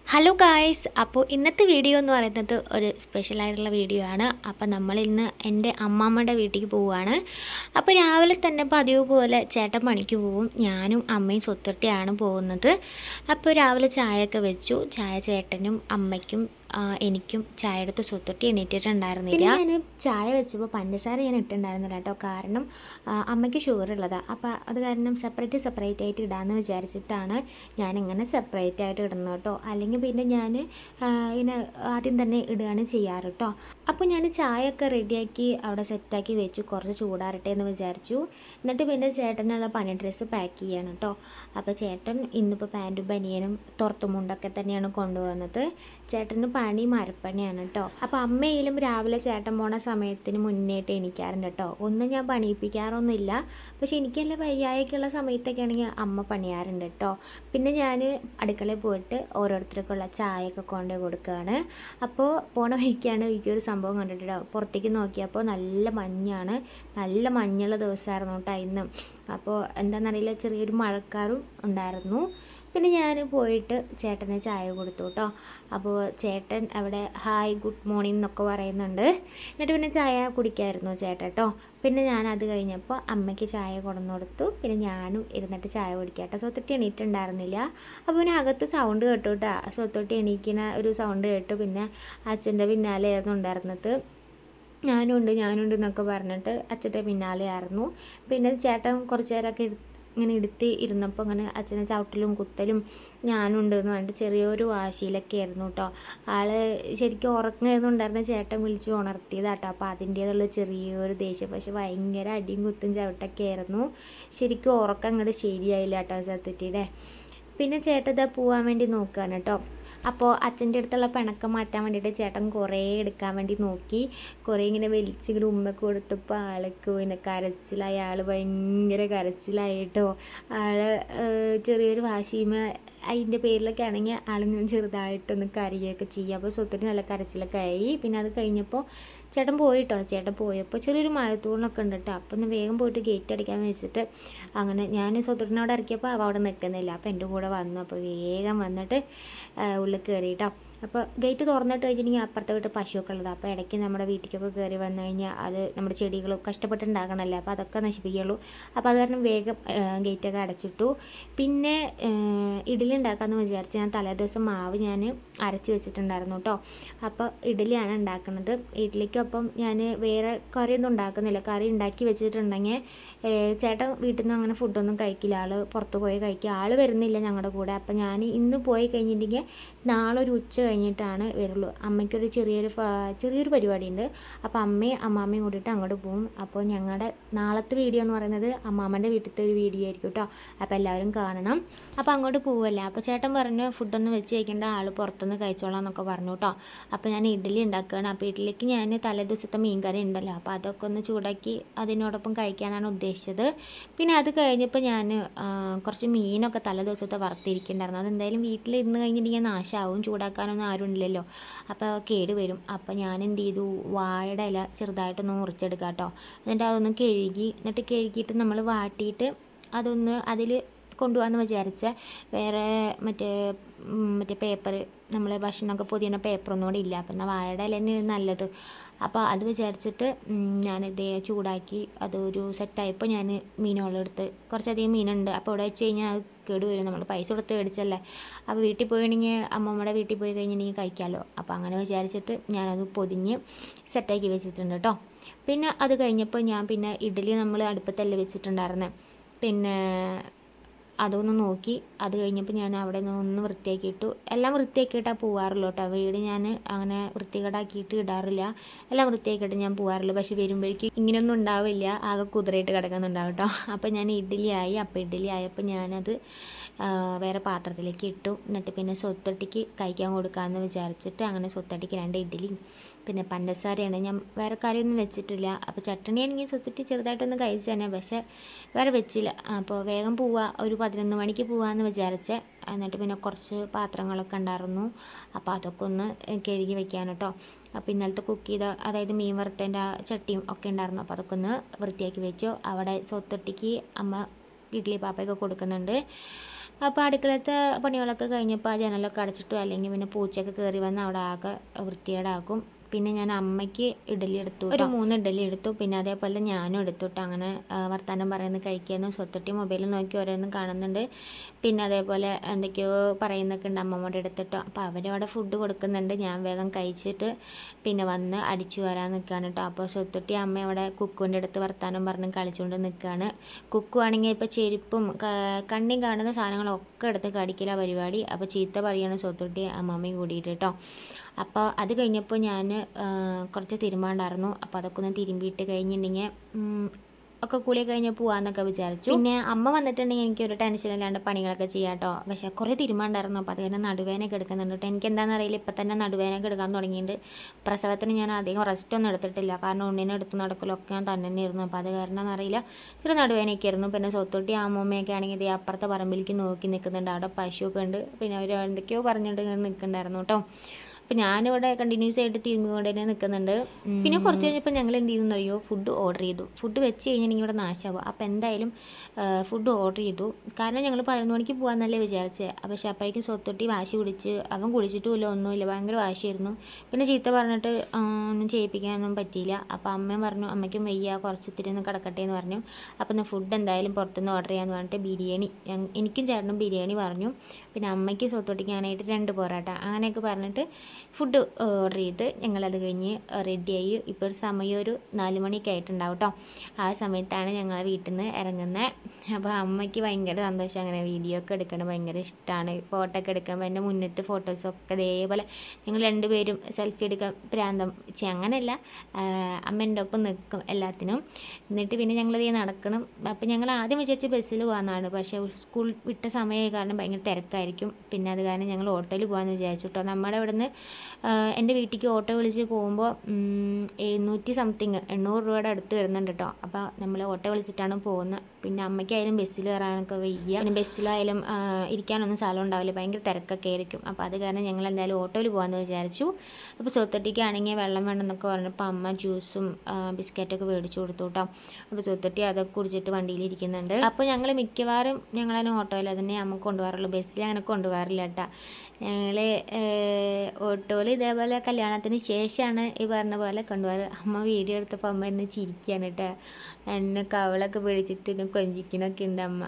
hello guys അപ്പോൾ ഇന്നത്തെ video എന്ന് പറയുന്നത് ഒരു സ്പെഷ്യൽ ആയിട്ടുള്ള വീഡിയോ ആണ് അപ്പോൾ നമ്മൾ ഇന്ന് എൻ്റെ അമ്മാമ്മയുടെ വീട്ടിലേക്ക് പോവുകയാണ് അപ്പോൾ രാവിലെ തന്നെ പതിവ് പോലെ ചേട്ടൻ പണിക്ക് പോവും ഞാനും അമ്മയും സ്വത്തൊട്ടിയാണ് പോകുന്നത് അപ്പോൾ രാവിലെ ചായയൊക്കെ വെച്ചു ചായ ചേട്ടനും അമ്മയ്ക്കും ആ, എനിക്കും ചായ എടുത്ത് സ്വത്തൊട്ടി എണീറ്റിട്ടുണ്ടായിരുന്നില്ല ഞാൻ ചായ വെച്ചപ്പോൾ പഞ്ചസാര ഞാൻ ഇട്ടുണ്ടായിരുന്നില്ല കേട്ടോ കാരണം ആ, അമ്മയ്ക്ക് ഷുഗർ ഉള്ളതാണ് അപ്പോൾ അത് കാരണം സെപ്പറേറ്റ് സെപ്പറേറ്റ് ആയിട്ട് ഇടാമെന്ന് വിചാരിച്ചിട്ടാണ് ഞാനിങ്ങനെ സെപ്പറേറ്റ് ആയിട്ട് ഇടുന്നത് കേട്ടോ അല്ലെങ്കിൽ പിന്നെ ഞാൻ ഇങ്ങനെ ആദ്യം തന്നെ ഇടുകയാണ് ചെയ്യാറ് കേട്ടോ അപ്പോൾ ഞാൻ ചായയൊക്കെ റെഡിയാക്കി അവിടെ സെറ്റാക്കി വെച്ചു കുറച്ച് ചൂടാറട്ടെ എന്ന് വിചാരിച്ചു എന്നിട്ട് പിന്നെ ചേട്ടനുള്ള പനി ഡ്രസ്സ് പാക്ക് ചെയ്യാണ് കേട്ടോ അപ്പോൾ ചേട്ടൻ ഇന്നിപ്പോൾ പാൻറ്റും ബനിയനും തുറത്തുമുണ്ടൊക്കെ തന്നെയാണ് കൊണ്ടുവന്നത് ചേട്ടന് പണി മരപ്പണിയാണ് കേട്ടോ അപ്പോൾ അമ്മയിലും രാവിലെ ചേട്ടൻ പോണ സമയത്തിന് മുന്നേട്ട് എണീക്കാറുണ്ട് കേട്ടോ ഒന്നും ഞാൻ പണിയിപ്പിക്കാറൊന്നുമില്ല പക്ഷെ എനിക്കല്ല വയ്യായൊക്കെയുള്ള സമയത്തൊക്കെ ആണെങ്കിൽ അമ്മ പണിയാറുണ്ട് കേട്ടോ പിന്നെ ഞാൻ അടുക്കളയിൽ പോയിട്ട് ഓരോരുത്തർക്കുള്ള ചായയൊക്കെ കൊണ്ട് കൊടുക്കുകയാണ് അപ്പോൾ പോണ വഴിക്കാണ് ഈ ഒരു സംഭവം കണ്ടിട്ടോ പുറത്തേക്ക് നോക്കിയപ്പോൾ നല്ല മഞ്ഞാണ് നല്ല മഞ്ഞുള്ള ദിവസമായിരുന്നു കേട്ടോ ഇന്ന് അപ്പോൾ എന്താണെന്നറിയില്ല ചെറിയൊരു മഴക്കാറും ഉണ്ടായിരുന്നു പിന്നെ ഞാൻ പോയിട്ട് ചേട്ടന് ചായ കൊടുത്തു കേട്ടോ അപ്പോൾ ചേട്ടൻ അവിടെ ഹായ് ഗുഡ് മോർണിംഗ് എന്നൊക്കെ പറയുന്നുണ്ട് എന്നിട്ട് പിന്നെ ചായ കുടിക്കായിരുന്നു ചേട്ടൻ കേട്ടോ പിന്നെ ഞാൻ അത് കഴിഞ്ഞപ്പോൾ അമ്മയ്ക്ക് ചായ കൊണ്ടുവന്ന് കൊടുത്തു പിന്നെ ഞാനും ഇരുന്നിട്ട് ചായ കുടിക്കാം കേട്ടോ സ്വത്തൊട്ടി എണീറ്റുണ്ടായിരുന്നില്ല അപ്പോൾ പിന്നെ അകത്ത് സൗണ്ട് കേട്ടു കേട്ടോ സ്വത്തൊട്ടി എണീക്കുന്ന ഒരു സൗണ്ട് കേട്ടു പിന്നെ അച്ഛൻ്റെ പിന്നാലെയായിരുന്നു ഉണ്ടായിരുന്നത് ഞാനുണ്ട് ഞാനുണ്ട് എന്നൊക്കെ പറഞ്ഞിട്ട് അച്ഛൻ്റെ പിന്നാലെയായിരുന്നു പിന്നെ ചേട്ടൻ കുറച്ച് നേരമൊക്കെ ഇരു- ഇങ്ങനെ എടുത്ത് ഇരുന്നപ്പോൾ ഇങ്ങനെ അച്ഛനെ ചവിട്ടലും കുത്തലും ഞാനുണ്ട് എന്ന് പറഞ്ഞിട്ട് ചെറിയൊരു വാശിയിലൊക്കെ ആയിരുന്നു കേട്ടോ ആള് ശരിക്കും ഉറങ്ങുന്നുണ്ടായിരുന്ന ചേട്ടൻ വിളിച്ച് ഉണർത്തിയതാട്ടോ അപ്പോൾ അതിൻ്റേതുള്ള ചെറിയൊരു ദേഷ്യം പക്ഷെ ഭയങ്കര അടിയും കുത്തും ചവിട്ടൊക്കെ ആയിരുന്നു ശരിക്കും ഉറക്കം അങ്ങോട്ട് ശരിയായില്ല കേട്ടോ സത്യത്തിയുടെ പിന്നെ ചേട്ടൻ ഇതാ പോവാൻ വേണ്ടി നോക്കുകയാണ് കേട്ടോ അപ്പോൾ അച്ഛൻ്റെ അടുത്തുള്ള പിണക്കം മാറ്റാൻ വേണ്ടിയിട്ട് ചേട്ടൻ കുറേ എടുക്കാൻ വേണ്ടി നോക്കി കുറേ ഇങ്ങനെ വലിച്ച് ഇങ്ങനെ ഉമ്മക്ക് കൊടുത്തപ്പോൾ ആൾക്ക് പിന്നെ കരച്ചിലായി ആൾ ഭയങ്കര കരച്ചിലായിട്ടോ ആൾ ചെറിയൊരു വാശിമ അതിൻ്റെ പേരിലൊക്കെ ആണെങ്കിൽ ആളിങ്ങനെ ചെറുതായിട്ടൊന്ന് കരയുകയൊക്കെ ചെയ്യുക അപ്പോൾ സ്വത്തിന് നല്ല കരച്ചിലൊക്കെ ആയി പിന്നെ അത് കഴിഞ്ഞപ്പോൾ ചേട്ടൻ പോയിട്ടോ ചേട്ടൻ പോയപ്പോൾ ചെറിയൊരു മഴത്തൂണൊക്കെ ഉണ്ട് കേട്ടോ അപ്പോൾ ഒന്ന് വേഗം പോയിട്ട് ഗേറ്റ് അടിക്കാൻ വെച്ചിട്ട് അങ്ങനെ ഞാൻ സ്വത്തുട്ടിനോട് ഇറക്കിയപ്പോൾ അവ അവിടെ നിൽക്കുന്നില്ല അപ്പോൾ എൻ്റെ കൂടെ വന്നു അപ്പോൾ വേഗം വന്നിട്ട് ആ, ഉള്ളിൽ കയറി കേട്ടോ അപ്പോൾ ഗേറ്റ് തുറന്നിട്ട് കഴിഞ്ഞിട്ടുണ്ടെങ്കിൽ അപ്പുറത്തെ വീട്ട് പശുവൊക്കെ ഉള്ളത് അപ്പോൾ ഇടയ്ക്ക് നമ്മുടെ വീട്ടിലേക്കൊക്കെ കയറി വന്നു കഴിഞ്ഞാൽ അത് നമ്മുടെ ചെടികൾ കഷ്ടപ്പെട്ടുണ്ടാക്കണമല്ലേ അപ്പോൾ അതൊക്കെ നശിപ്പിക്കുള്ളൂ അപ്പോൾ അത് കാരണം വേഗം ആ, ഗേറ്റൊക്കെ അടച്ചിട്ടു പിന്നെ ആ, ഇഡ്ഡലി ഉണ്ടാക്കാമെന്ന് വിചാരിച്ച് ഞാൻ തലേ ദിവസം മാവ് ഞാൻ അരച്ച് വെച്ചിട്ടുണ്ടായിരുന്നു കേട്ടോ അപ്പോൾ ഇഡ്ഡലിയാണ് ഉണ്ടാക്കുന്നത് ഇഡ്ഡലിക്കൊപ്പം ഞാൻ വേറെ കറിയൊന്നും ഉണ്ടാക്കുന്നില്ല കറി ഉണ്ടാക്കി വെച്ചിട്ടുണ്ടെങ്കിൽ ഏ, ചേട്ടൻ വീട്ടിൽ നിന്ന് അങ്ങനെ ഫുഡൊന്നും കഴിക്കില്ല ആൾ പുറത്ത് പോയി കഴിക്കുക ആൾ വരുന്നില്ല ഞങ്ങളുടെ കൂടെ അപ്പം ഞാൻ ഇന്ന് പോയി കഴിഞ്ഞിട്ടുണ്ടെങ്കിൽ നാളെ ഒരു ഉച്ച കഴിഞ്ഞിട്ടാണ് വരുള്ളൂ അമ്മയ്ക്കൊരു ചെറിയൊരു ഫ- ചെറിയൊരു പരിപാടിയുണ്ട് അപ്പോൾ അമ്മയും അമ്മാമ്മയും കൂടിയിട്ട് അങ്ങോട്ട് പോകും അപ്പോൾ ഞങ്ങളുടെ നാളത്തെ വീഡിയോ എന്ന് പറയുന്നത് അമ്മാമ്മൻ്റെ വീട്ടിലത്തെ ഒരു വീഡിയോ ആയിരിക്കും കേട്ടോ അപ്പോൾ എല്ലാവരും കാണണം അപ്പോൾ അങ്ങോട്ട് പോവല്ലേ അപ്പോൾ ചേട്ടൻ പറഞ്ഞു ഫുഡൊന്നും വെച്ച് കഴിക്കേണ്ട ആൾ പുറത്തുനിന്ന് കഴിച്ചോളാം എന്നൊക്കെ പറഞ്ഞു കേട്ടോ അപ്പോൾ ഞാൻ ഇഡ്ഡലി ഉണ്ടാക്കുകയാണ് അപ്പോൾ ഇഡ്ഡലിക്ക് ഞാൻ തലേ ദിവസത്തെ മീൻ കറി ഉണ്ടല്ലോ അപ്പോൾ അതൊക്കെ ഒന്ന് ചൂടാക്കി അതിനോടൊപ്പം കഴിക്കാനാണ് ഉദ്ദേശിച്ചത് പിന്നെ അത് കഴിഞ്ഞപ്പോൾ ഞാൻ കുറച്ച് മീനൊക്കെ തലേ ദിവസത്തെ വറുത്തിരിക്കുന്നുണ്ടായിരുന്നു അതെന്തായാലും വീട്ടിൽ ഇരുന്ന് കഴിഞ്ഞിട്ടുണ്ടെങ്കിൽ നാശമാവും ചൂടാക്കാനൊന്നും ആരും ഇല്ലല്ലോ അപ്പോൾ കേട് വരും അപ്പോൾ ഞാൻ എന്ത് ചെയ്തു വാഴയുടെ ഇല ചെറുതായിട്ടൊന്ന് മുറിച്ചെടുക്കാം കേട്ടോ എന്നിട്ട് അതൊന്ന് കഴുകി എന്നിട്ട് കഴുകിയിട്ട് നമ്മൾ വാട്ടിയിട്ട് അതൊന്ന് അതിൽ കൊണ്ടുപോകാമെന്ന് വിചാരിച്ച വേറെ മറ്റേ ഉം, മറ്റേ പേപ്പർ നമ്മൾ ഭക്ഷണമൊക്കെ പൊതിയണ പേപ്പറൊന്നും കൂടി ഇല്ല അപ്പം എന്നാൽ വാഴയുടെ ഇല തന്നെയാണ് നല്ലത് അപ്പോൾ അത് വിചാരിച്ചിട്ട് ഉം, ഞാനിത് ചൂടാക്കി അതൊരു സെറ്റായപ്പോൾ ഞാൻ മീനുകളെടുത്ത് കുറച്ചധികം മീനുണ്ട് അപ്പോൾ ഇവിടെ വെച്ച് കഴിഞ്ഞാൽ അത് കേട് വരും നമ്മൾ പൈസ കൊടുത്ത് മേടിച്ചല്ലേ അപ്പോൾ വീട്ടിൽ പോയിട്ടുണ്ടെങ്കിൽ അമ്മമ്മയുടെ വീട്ടിൽ പോയി കഴിഞ്ഞിട്ടുണ്ടെങ്കിൽ കഴിക്കാമല്ലോ അപ്പോൾ അങ്ങനെ വിചാരിച്ചിട്ട് ഞാനത് പൊതിഞ്ഞ് സെറ്റാക്കി വെച്ചിട്ടുണ്ട് കേട്ടോ പിന്നെ അത് കഴിഞ്ഞപ്പോൾ ഞാൻ പിന്നെ ഇഡ്ഡലി നമ്മൾ അടുപ്പത്തല്ലേ വെച്ചിട്ടുണ്ടായിരുന്നത് പിന്നെ അതൊന്ന് നോക്കി അത് കഴിഞ്ഞപ്പോൾ ഞാൻ അവിടെ നിന്ന് ഒന്ന് വൃത്തിയാക്കിയിട്ടു എല്ലാം വൃത്തിയാക്കിയിട്ടാണ് പോവാറുള്ളൂ കേട്ടോ വീട് ഞാൻ അങ്ങനെ വൃത്തികേടാക്കിയിട്ട് ഇടാറില്ല എല്ലാം വൃത്തിയാക്കിയിട്ട് ഞാൻ പോവാറില്ല പക്ഷെ വരുമ്പോഴേക്കും ഇങ്ങനെയൊന്നും ഉണ്ടാവില്ല ആകെ കുതിരയിട്ട് കിടക്കുന്നുണ്ടാവും കേട്ടോ അപ്പോൾ ഞാൻ ഇഡ്ഡലി ആയി അപ്പോൾ ഇഡ്ഡലി ആയപ്പോൾ ഞാനത് ആ, വേറെ പാത്രത്തിലേക്ക് ഇട്ടു എന്നിട്ട് പിന്നെ സ്വത്തൊട്ടിക്ക് കഴിക്കാൻ കൊടുക്കാമെന്ന് വിചാരിച്ചിട്ട് അങ്ങനെ സ്വത്തൊട്ടിക്ക് രണ്ട് ഇഡ്ഡലിയും പിന്നെ പഞ്ചസാരയാണ് ഞാൻ വേറെ കറിയൊന്നും വെച്ചിട്ടില്ല അപ്പോൾ ചട്ടണി ആണെങ്കിൽ സ്വത്തൊട്ടി ചെറുതായിട്ടൊന്ന് കഴിച്ചു തന്നെ പക്ഷേ വേറെ വെച്ചില്ല അപ്പോൾ വേഗം പോവാ ഒരു പതിനൊന്ന് മണിക്ക് പോവാമെന്ന് വിചാരിച്ചേ എന്നിട്ട് പിന്നെ കുറച്ച് പാത്രങ്ങളൊക്കെ ഉണ്ടായിരുന്നു അപ്പോൾ അതൊക്കെ ഒന്ന് കഴുകി വെക്കാൻ കേട്ടോ അപ്പോൾ ഇന്നലത്തെ കുക്ക് ചെയ്ത അതായത് മീൻ വറുത്തതിൻ്റെ ആ ചട്ടിയും ഒക്കെ ഉണ്ടായിരുന്നു അപ്പോൾ അതൊക്കെ ഒന്ന് വൃത്തിയാക്കി വെച്ചു അവിടെ സ്വത്തൊട്ടിക്ക് അമ്മ ഇഡ്ഡലി പാപ്പയൊക്കെ കൊടുക്കുന്നുണ്ട് അപ്പോൾ അടുക്കളത്തെ പണികളൊക്കെ കഴിഞ്ഞപ്പോൾ ആ ജനലൊക്കെ അടച്ചിട്ടു അല്ലെങ്കിൽ പിന്നെ പൂച്ചയൊക്കെ കയറി വന്ന് അവിടെ ആകെ വൃത്തികേടാക്കും പിന്നെ ഞാൻ അമ്മയ്ക്ക് ഇഡലി എടുത്തു ഒരു മൂന്ന് ഇഡലി എടുത്തു പിന്നെ അതേപോലെ ഞാനും എടുത്തു കേട്ടോ അങ്ങനെ വർത്താനം പറയുന്നത് കഴിക്കുന്നു സ്വത്തൊട്ടി മൊബൈലിൽ നോക്കി ഓരോന്നും കാണുന്നുണ്ട് പിന്നെ അതേപോലെ എന്തൊക്കെയോ പറയുന്നൊക്കെ ഉണ്ട് അമ്മമ്മയുടെ അടുത്തിട്ടോ അപ്പോൾ അവരവിടെ ഫുഡ് കൊടുക്കുന്നുണ്ട് ഞാൻ വേഗം കഴിച്ചിട്ട് പിന്നെ വന്ന് അടിച്ചു വരാൻ നിൽക്കുകയാണ് കേട്ടോ അപ്പോൾ സ്വത്തൊട്ടി അമ്മ അവിടെ കുക്കുവിൻ്റെ അടുത്ത് വർത്താനം പറഞ്ഞ് കളിച്ചുകൊണ്ട് നിൽക്കുകയാണ് കുക്കു ആണെങ്കിൽ ഇപ്പോൾ ചെരുപ്പും കണ്ണി കാണുന്ന സാധനങ്ങളൊക്കെ എടുത്ത് കടിക്കല പരിപാടി അപ്പോൾ ചീത്ത പറയാണ് സ്വത്തൊട്ടി അമ്മമ്മയും കൂടിയിട്ട് കേട്ടോ അപ്പോൾ അത് കഴിഞ്ഞപ്പോൾ ഞാൻ കുറച്ച് തിരുമ്പാണ്ടായിരുന്നു അപ്പോൾ അതൊക്കെ ഒന്ന് തിരുമ്പിയിട്ട് കഴിഞ്ഞിട്ടുണ്ടെങ്കിൽ ഒക്കെ കൂടി കഴിഞ്ഞ് പോകാമെന്നൊക്കെ വിചാരിച്ചു പിന്നെ അമ്മ വന്നിട്ടുണ്ടെങ്കിൽ എനിക്ക് ഒരു ടെൻഷൻ ഇല്ലാണ്ട് പണികളൊക്കെ ചെയ്യാം കേട്ടോ പക്ഷേ കുറേ തിരുമ്പാണ്ടായിരുന്നു അപ്പോൾ അത് കാരണം നടുവേനൊക്കെ എടുക്കുന്നുണ്ട് കേട്ടോ എനിക്ക് എന്താണെന്ന് അറിയില്ല ഇപ്പം തന്നെ നടുവേനൊക്കെ എടുക്കാൻ തുടങ്ങിയിട്ടുണ്ട് പ്രസവത്തിന് ഞാൻ അധികം റെസ്റ്റ് ഒന്നും എടുത്തിട്ടില്ല കാരണം ഉണ്ണിനെ എടുത്ത് നടക്കലൊക്കെ ഞാൻ തന്നെ തന്നെയായിരുന്നു അപ്പോൾ അത് കാരണം അറിയില്ല ഇത്ര നടുവേനൊക്കെ ആയിരുന്നു പിന്നെ സ്വത്തൊട്ടി അമ്മൂമ്മയൊക്കെ ആണെങ്കിൽ ഇതേ അപ്പുറത്തെ പറമ്പിലേക്ക് നോക്കി നിൽക്കുന്നുണ്ട് അവിടെ പശുവൊക്കെ ഉണ്ട് പിന്നെ അവർ എന്തൊക്കെയോ പറഞ്ഞിട്ട് ഇങ്ങനെ നിൽക്കുന്നുണ്ടായിരുന്നു കേട്ടോ അപ്പം ഞാനിവിടെ കണ്ടിന്യൂസ് ആയിട്ട് തിരുമ്മിക്കൊണ്ട് തന്നെ നിൽക്കുന്നുണ്ട് പിന്നെ കുറച്ച് കഴിഞ്ഞപ്പോൾ ഞങ്ങൾ എന്ത് ചെയ്യുന്നു അറിയോ ഫുഡ് ഓർഡർ ചെയ്തു ഫുഡ് വെച്ച് കഴിഞ്ഞിട്ടുണ്ടെങ്കിൽ ഇവിടെ നാശമാവും അപ്പോൾ എന്തായാലും ഫുഡ് ഓർഡർ ചെയ്തു കാരണം ഞങ്ങൾ പതിനൊന്ന് മണിക്ക് പോകാമെന്നല്ലേ വിചാരിച്ചത് പക്ഷേ അപ്പോഴേക്കും സ്വത്തൊട്ടി വാശി പിടിച്ച് അവൻ കുളിച്ചിട്ടുമില്ല ഒന്നുമില്ല ഭയങ്കര വാശിയായിരുന്നു പിന്നെ ചീത്ത പറഞ്ഞിട്ട് ഒന്നും ചെയ്യിപ്പിക്കാനൊന്നും പറ്റിയില്ല അപ്പോൾ അമ്മയും പറഞ്ഞു അമ്മയ്ക്കും വയ്യ കുറച്ച് ഇത്തിരി ഒന്ന് കിടക്കട്ടെ എന്ന് പറഞ്ഞു അപ്പോൾ എന്നാൽ ഫുഡ് എന്തായാലും പുറത്തുനിന്ന് ഓർഡർ ചെയ്യാമെന്ന് പറഞ്ഞിട്ട് ബിരിയാണി എനിക്കും ചേട്ടനും ബിരിയാണി പറഞ്ഞു പിന്നെ അമ്മയ്ക്ക് സ്വത്തൊട്ടിക്കാനായിട്ട് രണ്ട് പൊറോട്ട അങ്ങനെയൊക്കെ പറഞ്ഞിട്ട് ഫുഡ് ഓർഡർ ചെയ്ത് ഞങ്ങളത് കഴിഞ്ഞ് റെഡിയായി ഇപ്പോൾ ഒരു സമയം ഒരു നാല് മണിയൊക്കെ ആയിട്ടുണ്ടാവും കേട്ടോ ആ സമയത്താണ് ഞങ്ങൾ വീട്ടിൽ നിന്ന് ഇറങ്ങുന്നത് അപ്പോൾ അമ്മയ്ക്ക് ഭയങ്കര സന്തോഷം അങ്ങനെ വീഡിയോ ഒക്കെ എടുക്കണം ഭയങ്കര ഇഷ്ടമാണ് ഫോട്ടോ ഒക്കെ എടുക്കുമ്പോൾ എൻ്റെ മുന്നത്തെ ഫോട്ടോസൊക്കെ അതേപോലെ ഞങ്ങൾ രണ്ടുപേരും സെൽഫി എടുക്കാൻ പ്രാന്തം ചെ അങ്ങനെയല്ല അമ്മ എൻ്റെ ഒപ്പം നിൽക്കും എല്ലാത്തിനും എന്നിട്ട് പിന്നെ ഞങ്ങളത് നടക്കണം അപ്പോൾ ഞങ്ങൾ ആദ്യം വിചാരിച്ച് ബസ്സിൽ പോകാമെന്നാണ് പക്ഷേ സ്കൂൾ വിട്ട സമയമായി കാരണം ഭയങ്കര തിരക്കായിരിക്കും പിന്നെ അത് കാരണം ഞങ്ങൾ ഓട്ടോയിൽ പോകാമെന്ന് വിചാരിച്ചു കേട്ടോ നമ്മുടെ ഇവിടെ നിന്ന് എൻ്റെ വീട്ടിലേക്ക് ഓട്ടോ വിളിച്ച് പോകുമ്പോൾ എഴുന്നൂറ്റി സംതിങ് എണ്ണൂറ് രൂപയുടെ അടുത്ത് വരുന്നുണ്ട് കേട്ടോ അപ്പോൾ നമ്മൾ ഓട്ടോ വിളിച്ചിട്ടാണ് പോകുന്നത് പിന്നെ അമ്മയ്ക്കായാലും ബസ്സിൽ കയറാനൊക്കെ വയ്യ പിന്നെ ബസ്സിലായാലും ഇരിക്കാനൊന്നും സ്ഥലം ഉണ്ടാവില്ല ഭയങ്കര തിരക്കൊക്കെ ആയിരിക്കും അപ്പോൾ അത് കാരണം ഞങ്ങൾ എന്തായാലും ഓട്ടോയിൽ പോകാമെന്ന് വിചാരിച്ചു അപ്പോൾ സ്വത്തട്ടിക്കാണെങ്കിൽ വെള്ളം വേണമെന്നൊക്കെ പറഞ്ഞപ്പോൾ അമ്മ ജ്യൂസും ബിസ്ക്കറ്റൊക്കെ മേടിച്ചു കൊടുത്തു കേട്ടോ അപ്പോൾ സ്വത്തട്ടി അതൊക്കെ കുടിച്ചിട്ട് വണ്ടിയിൽ ഇരിക്കുന്നുണ്ട് അപ്പോൾ ഞങ്ങൾ മിക്കവാറും ഞങ്ങളതിന് ഓട്ടോയിൽ തന്നെ അമ്മ കൊണ്ടുപോകാറുള്ളൂ ബസ്സിൽ അങ്ങനെ കൊണ്ടുപോകാറില്ല കേട്ടോ ഞങ്ങൾ ഓട്ടോയിൽ ഇതേപോലെ കല്യാണത്തിന് ശേഷമാണ് ഈ പറഞ്ഞ പോലെ കൊണ്ടുപോകാറ് അമ്മ വീഡിയോ എടുത്തപ്പോൾ അമ്മ എന്നെ ചിരിക്കുകയാണ് കേട്ടോ എന്നെ കവളൊക്കെ പിടിച്ചിട്ട് എന്നെ കൊഞ്ചിക്കണൊക്കെ ഉണ്ട് അമ്മ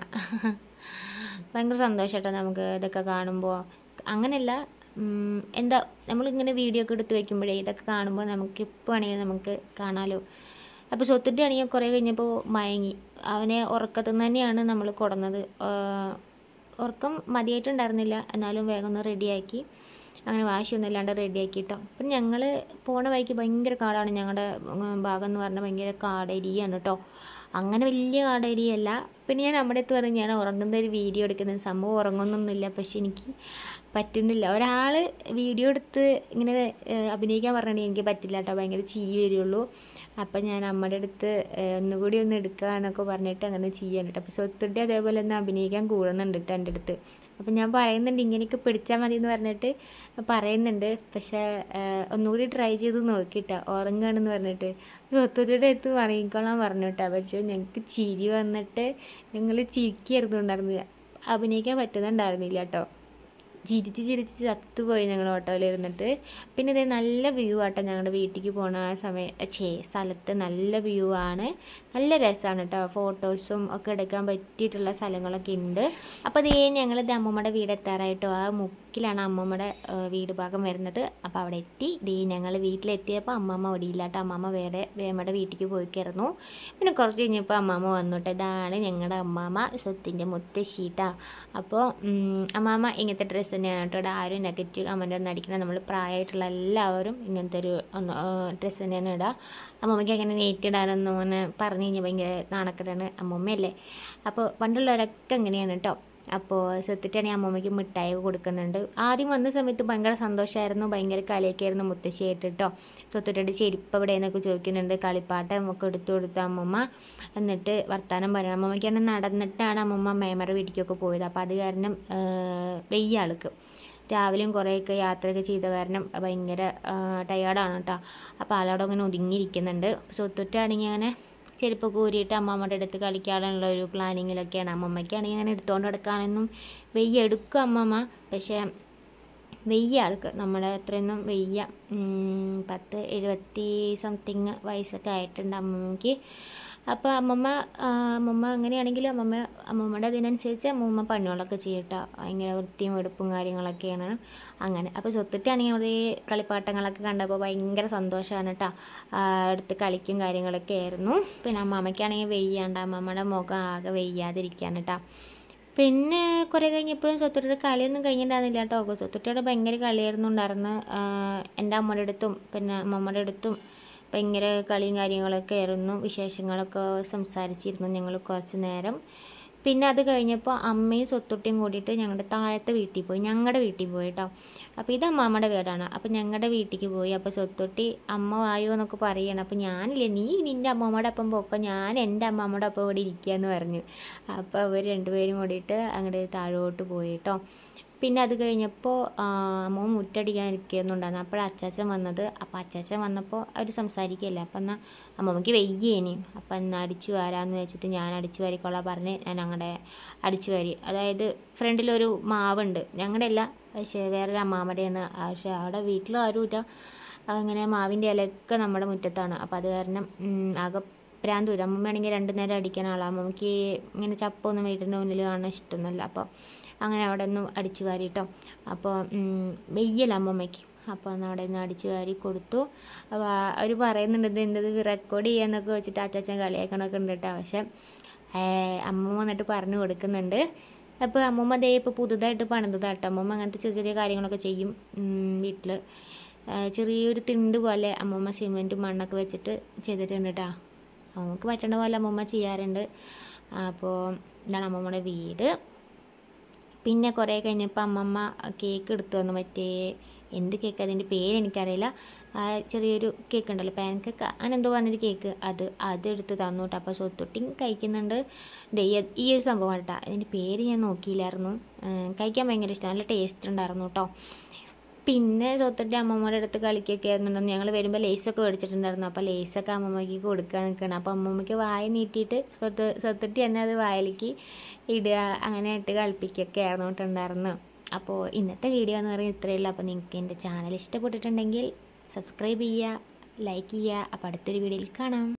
ഭയങ്കര സന്തോഷം കേട്ടോ നമുക്ക് ഇതൊക്കെ കാണുമ്പോൾ അങ്ങനെയല്ല എന്താ നമ്മളിങ്ങനെ വീഡിയോ ഒക്കെ എടുത്ത് വയ്ക്കുമ്പോഴേ ഇതൊക്കെ കാണുമ്പോൾ നമുക്ക് ഇപ്പോൾ ആണെങ്കിൽ നമുക്ക് കാണാമല്ലോ അപ്പോൾ സ്വത്തിൻ്റെ ആണെങ്കിൽ കുറേ കഴിഞ്ഞപ്പോൾ മയങ്ങി അവനെ ഉറക്കത്തിൽ നിന്ന് തന്നെയാണ് നമ്മൾ കൊടുന്നത് ഉറക്കം മതിയായിട്ടുണ്ടായിരുന്നില്ല എന്നാലും വേഗം ഒന്ന് റെഡിയാക്കി അങ്ങനെ വാശിയൊന്നും ഇല്ലാണ്ട് റെഡിയാക്കി കേട്ടോ അപ്പം ഞങ്ങൾ പോണ വഴിക്ക് ഭയങ്കര കാടാണ് ഞങ്ങളുടെ ഭാഗം എന്ന് പറഞ്ഞാൽ ഭയങ്കര കാടേരിയാണ് കേട്ടോ അങ്ങനെ വലിയ കാടേരിയല്ല പിന്നെ ഞാൻ നമ്മുടെ അടുത്ത് പറഞ്ഞ് ഞാൻ ഉറങ്ങുന്ന ഒരു വീഡിയോ എടുക്കുന്ന സംഭവം ഉറങ്ങുന്നൊന്നുമില്ല പക്ഷെ എനിക്ക് പറ്റുന്നില്ല ഒരാൾ വീഡിയോ എടുത്ത് ഇങ്ങനെ അഭിനയിക്കാൻ പറഞ്ഞിട്ടുണ്ടെങ്കിൽ എനിക്ക് പറ്റില്ല കേട്ടോ ഭയങ്കര ചിരി വരുള്ളൂ അപ്പം ഞാൻ അമ്മയുടെ അടുത്ത് ഒന്നുകൂടി ഒന്ന് എടുക്കുക എന്നൊക്കെ പറഞ്ഞിട്ട് അങ്ങനെ ചെയ്യാൻ കേട്ടോ അപ്പോൾ സ്വത്തുട്ടി അതേപോലെ ഒന്ന് അഭിനയിക്കാൻ കൂടുന്നുണ്ട് കേട്ടോ എൻ്റെ അടുത്ത് അപ്പം ഞാൻ പറയുന്നുണ്ട് ഇങ്ങനെയൊക്കെ പിടിച്ചാൽ മതി എന്ന് പറഞ്ഞിട്ട് പറയുന്നുണ്ട് പക്ഷേ ഒന്നുകൂടി ട്രൈ ചെയ്ത് നോക്കിയിട്ടാ ഉറങ്ങുകയാണെന്ന് പറഞ്ഞിട്ട് സ്വത്തുട്ടിയുടെ അടുത്ത് പറയിക്കോളാൻ പറഞ്ഞു കേട്ടോ പക്ഷേ ഞങ്ങൾക്ക് ചിരി വന്നിട്ട് ഞങ്ങൾ ചിരിക്കായിരുന്നു ഉണ്ടായിരുന്നില്ല അഭിനയിക്കാൻ പറ്റുന്നുണ്ടായിരുന്നില്ല കേട്ടോ ചിരിച്ച് ചിരിച്ച് ചത്തുപോയി ഞങ്ങൾ ഓട്ടോയിൽ ഇരുന്നിട്ട് പിന്നെ ഇതേ നല്ല വ്യൂ ആട്ടോ ഞങ്ങളുടെ വീട്ടിലേക്ക് പോണ ആ സമയം ഛേ സ്ഥലത്ത് നല്ല വ്യൂ ആണ് നല്ല രസമാണ് കേട്ടോ ഫോട്ടോസും ഒക്കെ എടുക്കാൻ പറ്റിയിട്ടുള്ള സ്ഥലങ്ങളൊക്കെ ഉണ്ട് അപ്പോൾ അതേ ഞങ്ങൾ ഇത് അമ്മമ്മയുടെ വീട് എത്താറായിട്ടോ ആ മുക്കിലാണ് അമ്മമ്മയുടെ വീട് ഭാഗം വരുന്നത് അപ്പോൾ അവിടെ എത്തി ദേ ഞങ്ങൾ വീട്ടിലെത്തിയപ്പോൾ അമ്മമ്മ അവിടെ ഇല്ല കേട്ടോ അമ്മമ്മ വേറെ വേമ്മയുടെ വീട്ടിലേക്ക് പോയിക്കായിരുന്നു പിന്നെ കുറച്ച് കഴിഞ്ഞപ്പോൾ അമ്മമ്മ വന്നു കേട്ടോ ഇതാണ് ഞങ്ങളുടെ അമ്മാമ്മ സ്വത്തിൻ്റെ മുത്തശ്ശീട്ടാ അപ്പോൾ അമ്മാമ്മ ഇങ്ങനത്തെ ഡ്രസ്സ് തന്നെയാണ് കേട്ടോ ഇവിടെ ആരും നെഗറ്റീവ് കമൻ്റ് ഒന്നും അടിക്കണം നമ്മൾ പ്രായമായിട്ടുള്ള എല്ലാവരും ഇങ്ങനത്തെ ഒരു ഡ്രസ്സ് തന്നെയാണ് ഇടുക അമ്മമ്മയ്ക്ക് അങ്ങനെ നെയ്റ്റ് ഇടാനൊന്നും അങ്ങനെ പറഞ്ഞു കഴിഞ്ഞാൽ ഭയങ്കര നാണക്കെടാണ് അമ്മമ്മയല്ലേ അപ്പോൾ പണ്ടുള്ളവരൊക്കെ അങ്ങനെയാണ് കേട്ടോ അപ്പോൾ സെത്തിട്ടാണെങ്കിൽ അമ്മമ്മയ്ക്ക് മിഠായി കൊടുക്കുന്നുണ്ട് ആദ്യം വന്ന സമയത്ത് ഭയങ്കര സന്തോഷമായിരുന്നു ഭയങ്കര കളിയൊക്കെയായിരുന്നു മുത്തശ്ശിയായിട്ട് കേട്ടോ സ്വത്തിട്ടിട്ട് ചെരുപ്പ് എവിടെ എന്നൊക്കെ ചോദിക്കുന്നുണ്ട് കളിപ്പാട്ടം ഒക്കെ എടുത്തു കൊടുത്ത അമ്മമ്മ എന്നിട്ട് വർത്താനം പറയണം അമ്മമ്മയ്ക്കാണ് നടന്നിട്ടാണ് അമ്മമ്മ മേമറ വീട്ടിലേക്കൊക്കെ പോയത് അപ്പോൾ അത് കാരണം വെയ്യ ആൾക്ക് രാവിലെയും കുറേയൊക്കെ യാത്രയൊക്കെ ചെയ്ത കാരണം ഭയങ്കര ടയേർഡാണ് കേട്ടോ അപ്പോൾ ആളവിടെ അങ്ങനെ ഒതുങ്ങിയിരിക്കുന്നുണ്ട് സ്വത്തിട്ടാണെങ്കിൽ അങ്ങനെ ചെരുപ്പൊക്കെ ഊരിയിട്ട് അമ്മമ്മയുടെ അടുത്ത് കളിക്കാനുള്ള ഒരു പ്ലാനിങ്ങിലൊക്കെയാണ് അമ്മമ്മയ്ക്കാണെങ്കിൽ അങ്ങനെ എടുത്തുകൊണ്ട് നടക്കാനൊന്നും വെയ്യ എടുക്കും അമ്മമ്മ പക്ഷേ വെയ്യ ആൾക്ക് നമ്മുടെ അത്രയൊന്നും വെയ്യ ഉം, പത്ത് എഴുപത്തി സംതിങ് വയസ്സൊക്കെ ആയിട്ടുണ്ട് അമ്മമ്മയ്ക്ക് അപ്പോൾ അമ്മമ്മ ആ, അമ്മമ്മ അങ്ങനെയാണെങ്കിൽ അമ്മമ്മ അമ്മമ്മയുടെ അതിനനുസരിച്ച് അമ്മമ്മ പണികളൊക്കെ ചെയ്യട്ടോ ഭയങ്കര വൃത്തിയും വെടുപ്പും കാര്യങ്ങളൊക്കെയാണ് അങ്ങനെ അപ്പോൾ സ്വത്തിട്ടാണെങ്കിൽ അവിടെ ഈ കളിപ്പാട്ടങ്ങളൊക്കെ കണ്ടപ്പോൾ ഭയങ്കര സന്തോഷമാണ് കേട്ടോ അടുത്ത് കളിക്കും കാര്യങ്ങളൊക്കെ ആയിരുന്നു പിന്നെ അമ്മാമ്മയ്ക്കാണെങ്കിൽ വെയ്യാണ്ട് അമ്മമ്മയുടെ മുഖം ആകെ വെയ്യാതിരിക്കുകയാണ് കേട്ടോ പിന്നെ കുറേ കഴിഞ്ഞപ്പോഴും സ്വത്തുട്ടിയുടെ കളിയൊന്നും കഴിഞ്ഞിട്ടുണ്ടായിരുന്നില്ല കേട്ടോ സ്വത്തുട്ടിയുടെ ഭയങ്കര കളിയായിരുന്നു ഉണ്ടായിരുന്നു എൻ്റെ അമ്മയുടെ അടുത്തും പിന്നെ അമ്മമ്മയുടെ അടുത്തും ഭയങ്കര കളിയും കാര്യങ്ങളൊക്കെ ആയിരുന്നു വിശേഷങ്ങളൊക്കെ സംസാരിച്ചിരുന്നു ഞങ്ങൾ കുറച്ച് നേരം പിന്നെ അത് കഴിഞ്ഞപ്പോൾ അമ്മയും സ്വത്തുട്ടിയും കൂടിയിട്ട് ഞങ്ങളുടെ താഴത്തെ വീട്ടിൽ പോയി ഞങ്ങളുടെ വീട്ടിൽ പോയി കേട്ടോ അപ്പോൾ ഇത് അമ്മാമ്മയുടെ വീടാണ് അപ്പോൾ ഞങ്ങളുടെ വീട്ടിലേക്ക് പോയി അപ്പോൾ സ്വത്തുട്ടി അമ്മ വായോ എന്നൊക്കെ പറയണം അപ്പോൾ ഞാനില്ലേ നീ നിൻ്റെ അമ്മമ്മയുടെ ഒപ്പം പോക്കോ ഞാൻ എൻ്റെ അമ്മമ്മയുടെ ഒപ്പം ഇവിടെ ഇരിക്കുക എന്ന് പറഞ്ഞു അപ്പോൾ അവർ രണ്ടുപേരും കൂടിയിട്ട് അങ്ങോട്ട് താഴോട്ട് പോയി കേട്ടോ പിന്നെ അത് കഴിഞ്ഞപ്പോൾ അമ്മ മുറ്റടിക്കാൻ ഇരിക്കുന്നുണ്ടായിരുന്നു അപ്പോൾ അച്ചാച്ചൻ വന്നത് അപ്പോൾ അച്ചാച്ചൻ വന്നപ്പോൾ അവർ സംസാരിക്കുകയല്ലേ അപ്പം എന്നാൽ അമ്മമ്മയ്ക്ക് വെയ്യേനി അപ്പം എന്നാൽ അടിച്ചു വാരാന്ന് വെച്ചിട്ട് ഞാൻ അടിച്ചു വാരിക്കൊള്ളാൻ പറഞ്ഞ് ഞാൻ അങ്ങടെ അടിച്ചു വാരി അതായത് ഫ്രണ്ടിലൊരു മാവുണ്ട് ഞങ്ങളുടെ അല്ല പക്ഷേ വേറൊരു അമ്മാമ്മയുടെയാണ് പക്ഷേ അവിടെ വീട്ടിൽ ആരുമില്ല അങ്ങനെ മാവിൻ്റെ ഇലയൊക്കെ നമ്മുടെ മുറ്റത്താണ് അപ്പോൾ അത് കാരണം ഉം, ആകെ പ്രാന്ത് വരും അമ്മമ്മയാണെങ്കിൽ രണ്ടു നേരം അടിക്കാൻ ആളാണ് അമ്മമ്മയ്ക്ക് ഇങ്ങനെ ചപ്പൊന്നും വീട്ടിൻ്റെ മുന്നിൽ കാണാൻ ഇഷ്ടമൊന്നുമില്ല അപ്പോൾ അങ്ങനെ അവിടെ നിന്ന് അടിച്ചു വാരിട്ടോ അപ്പോൾ വെയ്യല്ല അമ്മമ്മയ്ക്ക് അപ്പോൾ അന്ന് അവിടെ നിന്ന് അടിച്ചു വാരി കൊടുത്തു അപ്പോൾ അവർ പറയുന്നുണ്ട് ഇത് എന്തത് റെക്കോർഡ് ചെയ്യാന്നൊക്കെ വെച്ചിട്ട് അച്ചാച്ചൻ കളിയാക്കണമൊക്കെ ഉണ്ട് കേട്ടോ പക്ഷേ ഏർ അമ്മമ്മ വന്നിട്ട് പറഞ്ഞു കൊടുക്കുന്നുണ്ട് അപ്പോൾ അമ്മമ്മ ദേ ഇപ്പോൾ പുതുതായിട്ട് പണിതതാട്ടോ അമ്മമ്മ അങ്ങനത്തെ ചെറിയ ചെറിയ കാര്യങ്ങളൊക്കെ ചെയ്യും വീട്ടിൽ ചെറിയൊരു തിണ്ട് പോലെ അമ്മമ്മ സിമെൻറ്റും മണ്ണൊക്കെ വെച്ചിട്ട് ചെയ്തിട്ടുണ്ട് കേട്ടോ നമുക്ക് പറ്റണ പോലെ അമ്മമ്മ ചെയ്യാറുണ്ട് അപ്പോൾ ഇതാണ് അമ്മമ്മയുടെ വീട് പിന്നെ കുറേ കഴിഞ്ഞപ്പോൾ അമ്മമ്മ കേക്ക് എടുത്തു തന്നു മറ്റേ എന്ത് കേക്ക് അതിൻ്റെ പേര് എനിക്കറിയില്ല ആ ചെറിയൊരു കേക്ക് ഉണ്ടല്ലോ പാൻ കേക്ക് അങ്ങനെ എന്തോ പറഞ്ഞൊരു കേക്ക് അത് അത് എടുത്ത് തന്നു കേട്ടോ അപ്പോൾ സ്വത്തൊട്ടിയും കഴിക്കുന്നുണ്ട് ദേ ഈ- ഈ ഒരു സംഭവം കേട്ടോ അതിൻ്റെ പേര് ഞാൻ നോക്കിയില്ലായിരുന്നു ഉം, കഴിക്കാൻ ഭയങ്കര ഇഷ്ടം നല്ല ടേസ്റ്റ് ഉണ്ടായിരുന്നു കേട്ടോ പിന്നെ സ്വത്തൊട്ടി അമ്മമ്മയുടെ അടുത്ത് കളിക്കൊക്കെ ആയിരുന്നു ഞങ്ങൾ വരുമ്പോൾ ലേസൊക്കെ മേടിച്ചിട്ടുണ്ടായിരുന്നു അപ്പോൾ ലേസൊക്കെ അമ്മമ്മയ്ക്ക് കൊടുക്കാൻ നിൽക്കണം അപ്പോൾ അമ്മമ്മയ്ക്ക് വായ നീട്ടിയിട്ട് സ്വത്ത് സ്വത്തൊട്ടി തന്നെ അത് വായിലേക്ക് ഇടുക അങ്ങനെ ഇട്ട് കളിപ്പിക്കൊക്കെ ആയിരുന്നു കേട്ടുണ്ടായിരുന്നു അപ്പോൾ ഇന്നത്തെ വീഡിയോ എന്ന് പറയുന്നത് ഇത്രയേ ഉള്ളൂ അപ്പോൾ നിങ്ങൾക്ക് എൻ്റെ ചാനൽ ഇഷ്ടപ്പെട്ടിട്ടുണ്ടെങ്കിൽ സബ്സ്ക്രൈബ് ചെയ്യുക ലൈക്ക് ചെയ്യുക അപ്പോൾ അടുത്തൊരു വീഡിയോയിൽ കാണാം